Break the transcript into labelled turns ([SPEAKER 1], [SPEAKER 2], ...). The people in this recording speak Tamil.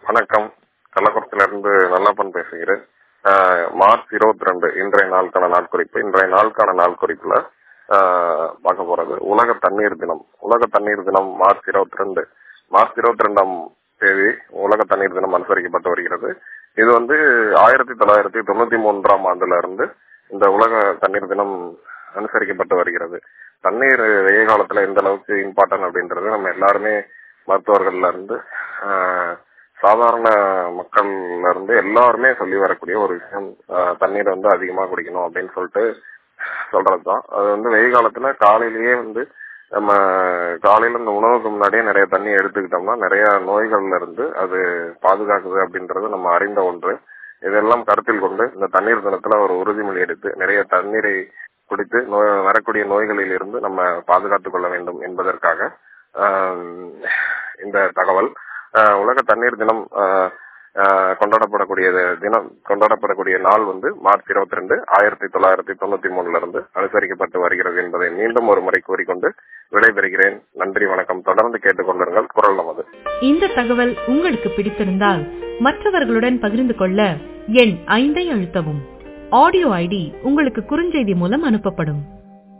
[SPEAKER 1] வணக்கம் கள்ளக்குளத்திலிருந்து நல்லப்பன் பேசுகிறேன் ஆஹ் மார்ச் இருபத்தி ரெண்டு இன்றைய நாளுக்கான நாட்குறிப்பு இன்றைய நாளுக்கான நாட்குறிப்புல ஆஹ் பார்க்க போறது உலக தண்ணீர் தினம் உலக தண்ணீர் தினம் மார்ச் இருபத்தி ரெண்டு மார்ச் இருபத்தி ரெண்டாம் தேதி உலக தண்ணீர் தினம் அனுசரிக்கப்பட்டு வருகிறது இது வந்து ஆயிரத்தி தொள்ளாயிரத்தி தொண்ணூத்தி மூன்றாம் ஆண்டுல இருந்து இந்த உலக தண்ணீர் தினம் அனுசரிக்கப்பட்டு வருகிறது தண்ணீர் வெய்ய காலத்துல எந்த அளவுக்கு இம்பார்ட்டன்ட் அப்படின்றது நம்ம எல்லாருமே மருத்துவர்கள்ல இருந்து ஆஹ், சாதாரண மக்கள்ல இருந்து எல்லாருமே சொல்லி வரக்கூடிய ஒரு விஷயம் ஆஹ், தண்ணீர் வந்து அதிகமா குடிக்கணும் அப்படின்னு சொல்லிட்டு சொல்றதுதான் அது வந்து வெயில் காலத்துல காலையிலேயே வந்து நம்ம காலையில இந்த உணவுக்கு முன்னாடியே நிறைய தண்ணி எடுத்துக்கிட்டோம்னா நிறைய நோய்கள்ல இருந்து அது பாதுகாக்குது அப்படின்றது நம்ம அறிந்த ஒன்று இதெல்லாம் கருத்தில் கொண்டு இந்த தண்ணீர் தினத்துல ஒரு உறுதிமொழி எடுத்து நிறைய தண்ணீரை குடித்து நோய் வரக்கூடிய நோய்களில் இருந்து நம்ம பாதுகாத்துக் கொள்ள வேண்டும் என்பதற்காக ஆஹ், இந்த தகவல் ஆஹ், உலக தண்ணீர் தினம் ஆஹ், ஆஹ், கொண்டாடப்படக்கூடிய தினம் கொண்டாடப்படக்கூடிய நாள் வந்து மார்ச் இருபத்தி ரெண்டு ஆயிரத்தி தொள்ளாயிரத்தி தொண்ணூத்தி மூணுல இருந்து அனுசரிக்கப்பட்டு வருகிறது என்பதை மீண்டும் ஒரு முறை கூறிக்கொண்டு விடைபெறுகிறேன் நன்றி வணக்கம் தொடர்ந்து கேட்டுக்கொண்டிருங்கள் குரல் நமது
[SPEAKER 2] இந்த தகவல் உங்களுக்கு பிடித்திருந்தால் மற்றவர்களுடன் பகிர்ந்து கொள்ள எண் ஐந்தை அழுத்தவும் ஆடியோ ஐடி உங்களுக்கு குறுஞ்செய்தி மூலம் அனுப்பப்படும்